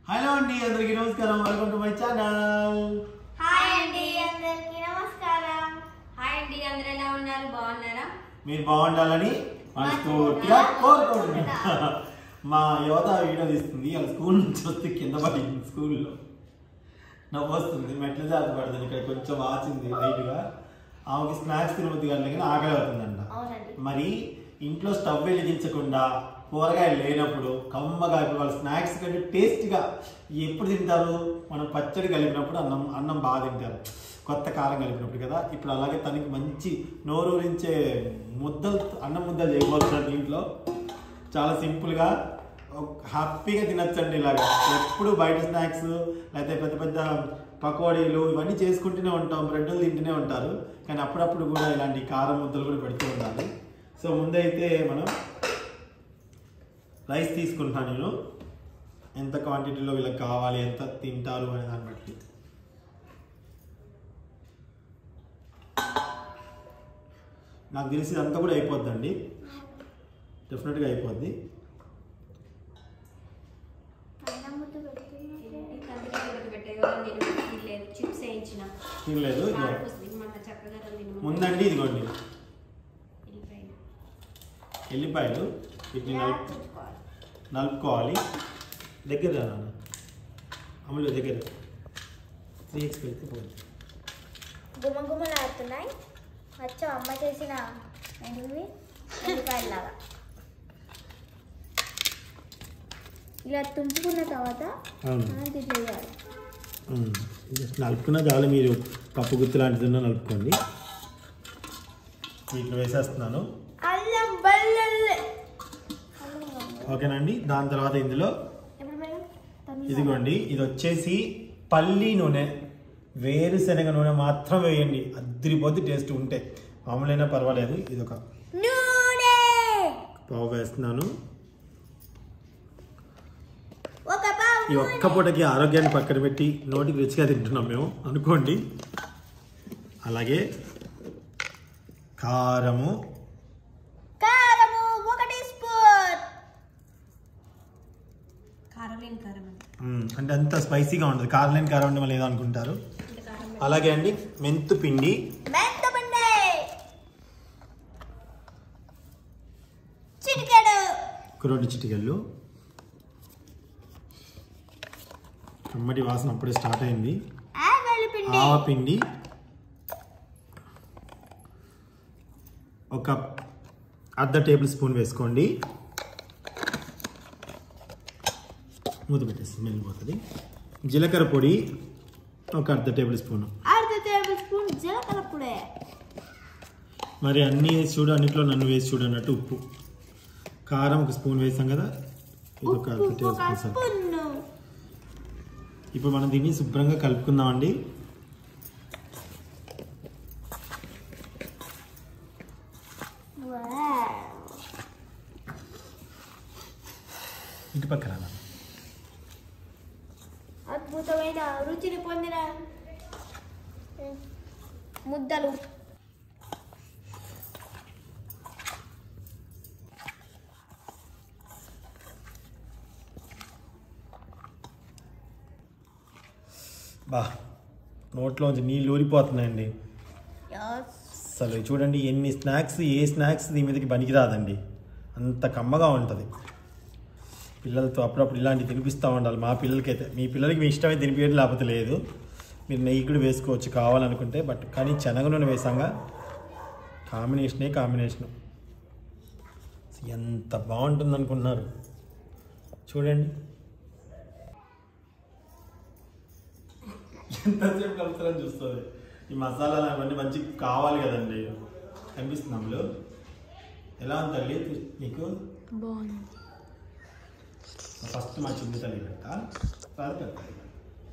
Hello అండి అందరికీ నమస్కారం welcome to my channel hi అండి అందరికి నమస్కారం హాయ్ అండి అందరు ఎలా ఉన్నారు బాగున్నారా మీరు బాగుండాలని మనస్ఫూర్తిగా కోరుకుంటున్నా మా యువత వీడియో తీస్తుంది వాళ్ళ స్కూల్ నుంచి వస్తే కింద పడింది స్కూల్లో నవ్వు వస్తుంది మెట్ల జాతి పడుతుంది ఇక్కడ కొంచెం వాచింది లైట్గా ఆమెకి స్నాక్స్ తినబుద్ది కానీ కానీ ఆకలి అవుతుందంట అవునండి మరి ఇంట్లో స్టవ్ వెలిగించకుండా కూరగాయలు లేనప్పుడు కమ్మగా ఇప్పుడు వాళ్ళు స్నాక్స్ కంటే టేస్ట్గా ఎప్పుడు తింటారు మనం పచ్చడి కలిపినప్పుడు అన్నం అన్నం బాగా తింటారు కొత్త కారం కలిపినప్పుడు కదా ఇప్పుడు అలాగే తనకి మంచి నోరూరించే ముద్దలు అన్నం ముద్దలు చేయబోతున్నారు దీంట్లో చాలా సింపుల్గా హ్యాపీగా తినచ్చండి ఇలాగా ఎప్పుడు బయట స్నాక్స్ లేకపోతే పెద్ద పెద్ద పకోడీలు ఇవన్నీ చేసుకుంటూనే ఉంటాం బ్రెడ్లు తింటూనే ఉంటారు కానీ అప్పుడప్పుడు కూడా ఇలాంటి కారం ముద్దలు కూడా పెడుతూ ఉండాలి సో ముందైతే మనం రైస్ తీసుకుంటున్నాను నేను ఎంత క్వాంటిటీలో వీళ్ళకి కావాలి ఎంత తింటారు అనే దాన్ని బట్టి నాకు తెలిసి ఇదంతా కూడా అయిపోద్దండి డెఫినెట్గా అయిపోద్ది అన్నం ముద్ద పెడుతున్నారు కందికి ఉడకబెట్టే కదా నేను తినలేదు చిప్స్ వేయించిన తినలేదు ఇదిగో. కారపూస మన చక్కగా తిను ముందండి ఇదిగోండి వెళ్ళిపోయింది ఎల్లిపాయలు వీటిని ఇలా నలుపు చుట్టుకోవాలి. నలుపుకోవాలి దగ్గర రా నాన్న అమలు దగ్గర త్రీ ఎక్స్ పెడితే పోతుంది గుమగుమలాడుతున్నాయి వచ్చా అమ్మ చేసిన ఏంటివి ఉల్లిపాయలాగా ఇలా తుంపుకున్న తర్వాత అవును మనం ఇట్లా చేయాలి ఉమ్. జస్ట్ నలుపుకున్న చాలు మీరు పప్పు గుత్తి లాంటిది ఉన్నా నలుపుకోండి వీటిలో వేసేస్తున్నాను అల్లం వెల్లుల్లి ఓకేనండి దాని తర్వాత ఇందులో ఎప్పుడు మేడం తను ఇదిగోండి ఇది వచ్చేసి పల్లి నూనె వేరుశనగ నూనె మాత్రం వేయండి అద్దరిపోద్ది టేస్ట్ ఉంటే మామూలైనా పర్వాలేదు ఇది ఒక నూనె పావు వేస్తున్నాను ఒక పావు ఈ ఒక్క పూటకి ఆరోగ్యాన్ని పక్కన పెట్టి నోటికి రుచిగా తింటున్నాం మేము అనుకోండి అలాగే కారము కారము ఒక టీ స్పూన్ కారం లేని కారం అది మ్మ్. అంటే అంత స్పైసీగా ఉంటుంది కారం లేని కారం ఉంటే మళ్ళీ ఏదో అనుకుంటారు అంటే కారం అలాగే అండి మెంతు పిండి మెంతమండి చిటికెడు ఒక రెండు చిటికెళ్ళు కమ్మటి వాసన అప్పుడే స్టార్ట్ అయింది ఆవలి పిండి ఆవ పిండి ఒక అర్ధ టేబుల్ స్పూన్ వేసుకోండి మూత పెట్టేసి వెళ్ళిపోతుంది జీలకర్ర పొడి ఒక అర్ధ టేబుల్ స్పూన్ అర్ధ టేబుల్ స్పూన్ జీలకర్ర పొడి మరి అన్ని వేసి చూడు అన్నిట్లో నన్ను వేసి చూడు అన్నట్టు ఉప్పు కారం ఒక స్పూన్ వేసాం కదా ఇది ఒక అర్ధ ఉప్పు టేబుల్ ఒక స్పూన్ సరిపోతుంది. స్పూన్ ఇప్పుడు మనం దీన్ని శుభ్రంగా కలుపుకుందామండి ఇటు పక్కన రా. అద్భుతమైన రుచిని పొందిన ముద్దలు బా నోట్లోంచి నీళ్ళు ఊరిపోతున్నాయండి అసలు చూడండి ఎన్ని స్నాక్స్ ఏ స్నాక్స్ దీని మీదకి పనికిరాదండి అంత కమ్మగా ఉంటుంది పిల్లలతో అప్పుడప్పుడు ఇలాంటివి తినిపిస్తూ ఉండాలి మా పిల్లలకైతే మీ పిల్లలకి మీ ఇష్టమైతే తినిపించడం లేకపోతే లేదు మీరు నెయ్యి కూడా వేసుకోవచ్చు కావాలనుకుంటే బట్ కానీ శనగ నూనె వేసాగా కాంబినేషనే కాంబినేషను ఎంత బాగుంటుంది అనుకుంటున్నారు చూడండి ఎంతసేపు కలుపుతారని చూస్తుంది ఈ మసాలాలు అవన్నీ మంచి కావాలి కదండి కనిపిస్తున్నాములు ఎలా ఉంది తల్లి నీకు బాగుంది ఫస్ట్ మా చిన్న తల్లి పెడతా తర్వాత పెడతా ఇక.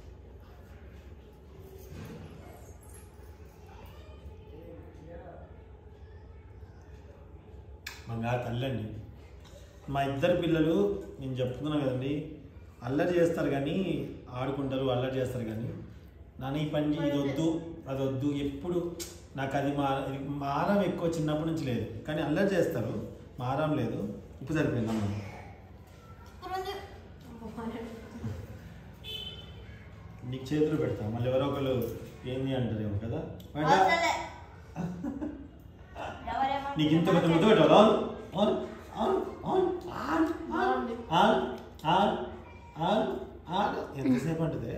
మా తల్లి అండి మా ఇద్దరు పిల్లలు నేను చెప్తున్నా కదండి అల్లరి చేస్తారు కానీ ఆడుకుంటారు అల్లరి చేస్తారు కానీ నాన్న ఈ పని చేయి, ఇది వద్దు అది వద్దు ఎప్పుడు నాకు అది మా ఇది మారం ఎక్కువ చిన్నప్పటి నుంచి లేదు కానీ అల్లరి చేస్తారు మారం లేదు ఇప్పుడు సరిపోయింది అమ్మ నీకు చేతులు పెడతా మళ్ళీ ఎవరో ఒకళ్ళు ఏంది అంటారేమో కదా బయట అవసరలే. ఎవరేమో నీకు ఇంత పెద్ద ముద్ద పెట్టాలి ఆన్ ఆన్ ఆన్ ఆన్ ఆన్ ఆన్ ఆన్ ఆన్ ఆన్ ఎంతసేపు ఉంటుంది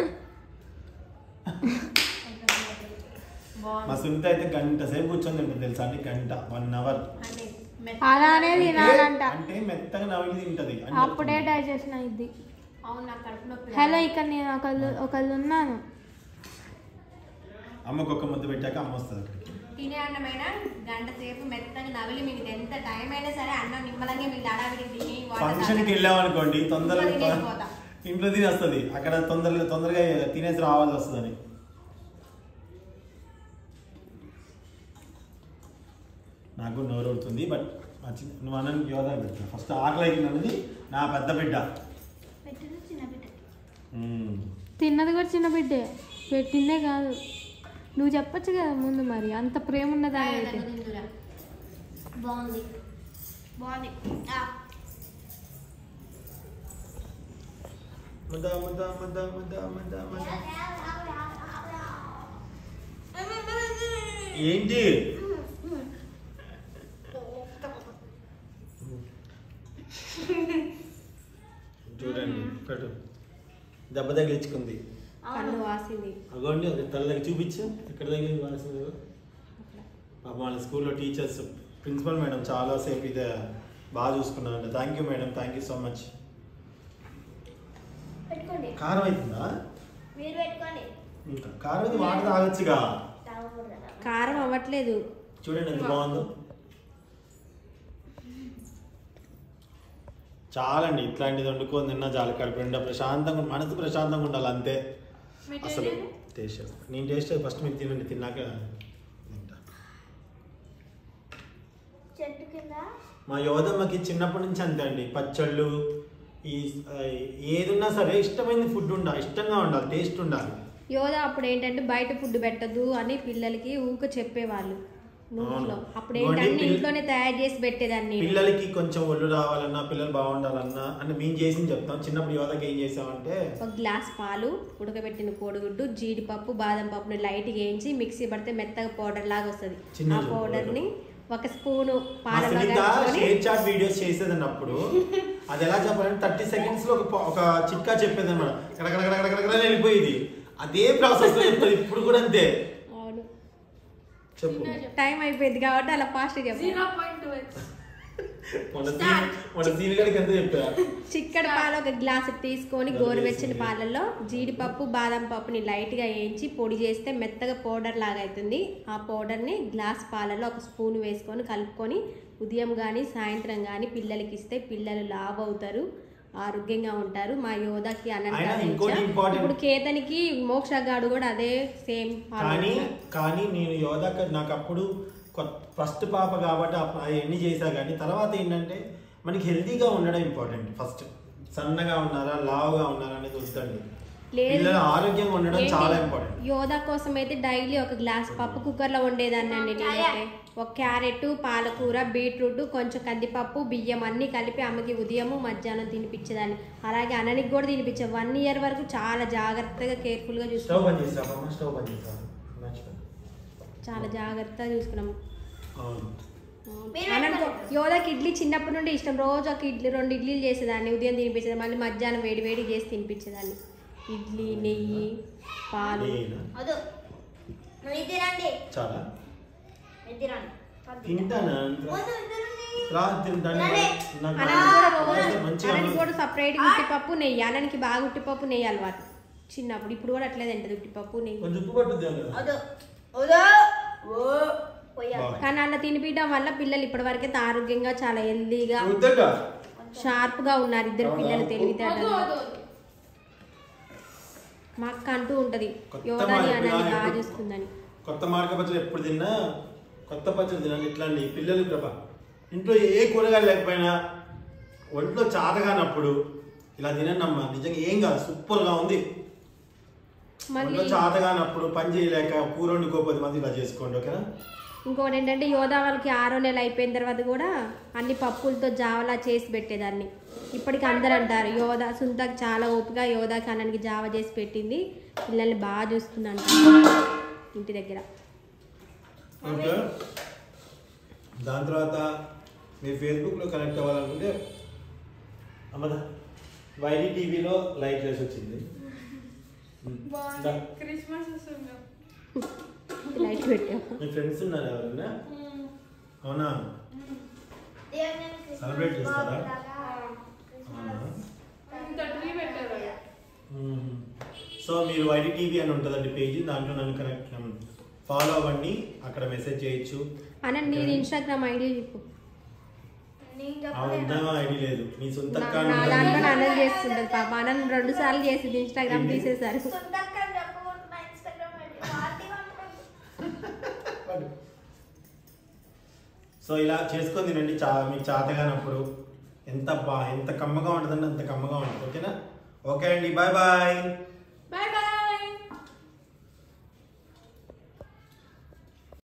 మా బాగుంది సునీత అయితే గంట సేపు కూర్చొని తింటుంది తెలుసా అండి గంట వన్ అవర్ అంటే అలానే తినాలంట అంటే మెత్తగా నవ్వి తింటది అని అప్పుడే చెప్తుంది. డైజెషన్ అయింది అవును నాకు కడుపు నొప్పి హలో ఇక్కడ నేను ఒకళ్ళు ఒకళ్ళు ఉన్నాను అమ్మకు ఒక ముద్ద పెట్టాక అమ్మ వస్తుంది అక్కడికి తినే అన్నమైనా గంట సేపు మెత్తగా నవిలి మీకు ఎంత టైం అయినా సరే అన్నం నిమ్మలంగా మీకు అడావిడి తిని వాటర్ ఫంక్షన్కి తాగి- వెళ్ళామనుకోండి తొందరగా ఇంట్లో తినేసిపోతా. ఇంట్లో తిని వస్తుంది అక్కడ తొందరగా తొందరగా తినేసి రావాల్సి వస్తుందని నాకు నోరు ఊరుతుంది బట్ మా చిన్న నువ్వు అన్నానికి యోగా పెడతా ఫస్ట్ ఆకలి అయింది అన్నది నా పెద్ద బిడ్డ మ్మ్. తిన్నది కూడా చిన్న బిడ్డే పెట్టిందే కాదు నువ్వు చెప్పొచ్చు కదా ముందు మరి అంత ప్రేమ ఉన్నదా తాగి అయితే దగ్గర తిందురా. బాగుంది బాగుంది ముద్ద ముద్ద ముద్ద ముద్ద ముద్ద ముద్ద ఏంటి చూడండి పెట్టు దెబ్బ తగిలించుకుంది కన్ను వాసింది అగోండి అది తల దగ్గర చూపించు ఎక్కడ దగ్గర వాసింది పాప వాళ్ళ స్కూల్లో టీచర్స్ ప్రిన్సిపల్ మేడం చాలా సేపు ఇదే బాగా చూసుకున్నారంట thank you madam thank you so much పెట్టుకోండి కారం అవుతుందా మీరు పెట్టుకోండి ఇంకా కారం అయితే వాటర్ తాగొచ్చుగా తాగకూడదు కదా. కారం అవ్వట్లేదు చూడండి ఎంత బాగుందో చాలండి ఇట్లాంటిది వండుకొని తిన్నా చాలు కడుపు నిండా ప్రశాంతంగా మనసు ప్రశాంతంగా ఉండాలి అంతే అసలు టేస్ట్ చేస్తా నేను టేస్ట్ చేసి ఫస్ట్ మీరు తినండి తిన్నాక తింటా చెట్టు కింద మా యోధమ్మకి చిన్నప్పటి నుంచి అంతే అండి పచ్చళ్ళు ఈ ఆ, ఏదున్నా సరే ఇష్టమైన ఫుడ్ ఉండాలి ఇష్టంగా ఉండాలి టేస్ట్ ఉండాలి యోధ అప్పుడు ఏంటంటే బయట ఫుడ్ పెట్టదు అని పిల్లలకి ఊక చెప్పేవాళ్ళు నూనెలో అవును. అప్పుడు ఇదిగోండి ఏంటంటే పిల్ల- ఇంట్లోనే తయారు చేసి పెట్టేదాన్ని నేను. పిల్లలకి కొంచెం ఒళ్ళు రావాలన్నా పిల్లలు బాగుండాలన్నా అని మేము చేసి చెప్తాం చిన్నప్పుడు యోధకి ఏం చేసామంటే ఒక గ్లాస్ పాలు ఉడకబెట్టిన కోడిగుడ్డు జీడిపప్పు బాదం పప్పుని లైట్గా వేయించి మిక్సీ పడితే మెత్తగా పౌడర్ లాగా వస్తుంది చిన్న ఆ పౌడర్ని ఒక స్పూను మా పాలలో సునీత కలుపుకొని షేర్ చాట్ వీడియోస్ చేసేది అప్పుడు అది ఎలా చెప్పాలంటే థర్టీ సెకండ్స్ లో ఒక ప- ఒక చిట్కా చెప్పేది అనమాట కడకడకడకడకడ వెళ్ళిపోయేది అదే ప్రాసెస్ లో చెప్తుంది ఇప్పుడు కూడా అంతే అవును చెప్పు టైం అయిపోయింది కాబట్టి అలా ఫాస్ట్ చెప్పు మన సీన్ మన సీన్ గడికి ఎంత చెప్పా చిక్కడి పాలు ఒక గ్లాస్ తీసుకొని గోరువెచ్చని పాలల్లో జీడిపప్పు బాదం పప్పుని లైట్గా వేయించి పొడి చేస్తే మెత్తగా పౌడర్ లాగా అవుతుంది ఆ పౌడర్ని గ్లాస్ పాలలో ఒక స్పూన్ వేసుకొని కలుపుకొని ఉదయం కానీ సాయంత్రం కానీ పిల్లలకి ఇస్తే పిల్లలు లావ్ అవుతారు ఆరోగ్యంగా ఉంటారు మా యోధాకి అన్నం అయినా కాదు ఇంకోటి ఇచ్చా. important- ఇప్పుడు కేతనికి మోక్షగాడు కూడా అదే సేమ్ కానీ కానీ నేను యోధ నాకు అప్పుడు ఫస్ట్ పాప కాబట్టి అప్పుడు అవన్నీ చేశా కానీ తర్వాత ఏంటంటే మనకి హెల్తీగా ఉండడం ఇంపార్టెంట్ ఫస్ట్ సన్నగా ఉన్నారా లావుగా ఉన్నారా అనేది వద్దండి లేదు. పిల్లలు ఆరోగ్యంగా ఉండడం ఏంటి? చాలా ఇంపార్టెంట్ యోధా కోసం అయితే డైలీ ఒక గ్లాస్ పప్పు కుక్కర్లో వండేదాన్ని అండి నేనైతే ఒక క్యారెట్ పాలకూర బీట్రూట్ కొంచెం కందిపప్పు బియ్యం అన్ని కలిపి ఆమెకి ఉదయము మధ్యాహ్నం తినిపించేదాన్ని అలాగే అన్ననికి కూడా తినిపించే వన్ ఇయర్ వరకు చాలా జాగ్రత్తగా కేర్ఫుల్గా స్టవ్ చూసుకున్నాం బంద్ చేస్తావా స్టవ్ బంద్ చేస్తావా మర్చిపోయాను. చాలా జాగ్రత్తగా చూసుకున్నాం అవును అన్నకు యోధాకి ఇడ్లీ చిన్నప్పటి నుండి ఇష్టం రోజు ఒక ఇడ్లీ రెండు ఇడ్లీలు చేసేదాన్ని ఉదయం తినిపించేదాన్ని మళ్ళీ మధ్యాహ్నం వేడి వేడి చేసి తినిపించేదాన్ని ఇడ్లీ నెయ్యి పాలు నేనా? వద్దు నువ్వు ఇది రండి చాలా ఇది రండి తింటానా వద్దు, ఇది రండి. రా తింటాను రండి. నాకు అన్ననికి కూడా రోజు మంచిగా- మంచిగా అన్ననికి కూడా సపరేట్ ఉట్టిపప్పు నెయ్యి అన్ననికి బాగా ఉట్టిపప్పు నెయ్యి అలవాటు చిన్నప్పుడు ఇప్పుడు కూడా అట్లే తింటది ఉట్టిపప్పు నెయ్యి కొంచెం ఉప్పు పట్టుద్ది అందులో. వద్దు వద్దు ఓ పోయాలి బాగా. కానీ అలా తినిపించడం వల్ల పిల్లలు ఇప్పటి వరకైతే ఆరోగ్యంగా చాలా హెల్దీగా వద్దట. షార్ప్ గా ఉన్నారు ఇద్దరు అవునా? పిల్లలు తెలివితేటలు వద్దు, వద్దు. మా అక్క అంటూ ఉంటది కొత్త యోధాని మార్పు అన్నని ఇలా బాగా ఎప్పుడు- చూస్తుందని కొత్త మార్క పచ్చడి ఎప్పుడు తిన్నా కొత్త పచ్చడి తినండి ఇట్లా అండి పిల్లలు ప్రభ ఇంట్లో ఏ కూరగాయలు లేకపోయినా ఒంట్లో చాతగానప్పుడు ఇలా తినండి అమ్మా నిజంగా ఏం కాదు సూపర్ గా ఉంది మళ్ళీ ఒంట్లో చాతగానప్పుడు పని చేయలేక కూర వండుకోకపోతే మంది ఇలా చేసుకోండి ఓకేనా ఇంకోటి ఏంటంటే యోధా వాళ్ళకి ఆరో నెల అయిపోయిన తర్వాత కూడా అన్ని పప్పులతో జావలా చేసి పెట్టేదాన్ని ఇప్పటికి అందరు అంటారు యోధ సుంతకు చాలా ఓపిక యోధా కన్నానికి జావ చేసి పెట్టింది పిల్లల్ని బాగా చూస్తుందంట ఇంటి దగ్గర ఓకే దాని తర్వాత మీరు ఫేస్బుక్లో కనెక్ట్ అవ్వాలనుకుంటే అమ్మదా వైడి టీవీలో లైక్ చేసి వచ్చింది దా. క్రిస్మస్ వస్తుంది లైట్ పెట్టాము మీ ఫ్రెండ్స్ ఉన్నారు ఎవరైనా అవునా సెలబ్రేట్ చేస్తారా అవునా ట్రీ పెట్టారు మ్మ్. సో మీరు వైడి టీవీ అని ఉంటుందండి పేజీ దాంట్లో నన్ను కనెక్ట్ ఫాలో అవ్వండి అక్కడ మెసేజ్ చేయొచ్చు అన్న నీది ఇన్స్టాగ్రామ్ ఐడి చెప్పు ఆ ఉందా ఐడి లేదు మీ సొంత నా account నా ఉందా? దాంట్లో అన్నది చేస్తుంటది పాప అన్న రెండు సార్లు చేసింది ఇన్స్టాగ్రామ్ ఏంటి? తీసేశారు సో ఇలా చేసుకొని తినండి చా మీకు చాతగానప్పుడు ఎంత బా ఎంత కమ్మగా ఉంటుందంటే అంత కమ్మగా ఉంటుంది ఓకేనా ఓకే అండి బాయ్ బాయ్ బాయ్ బాయ్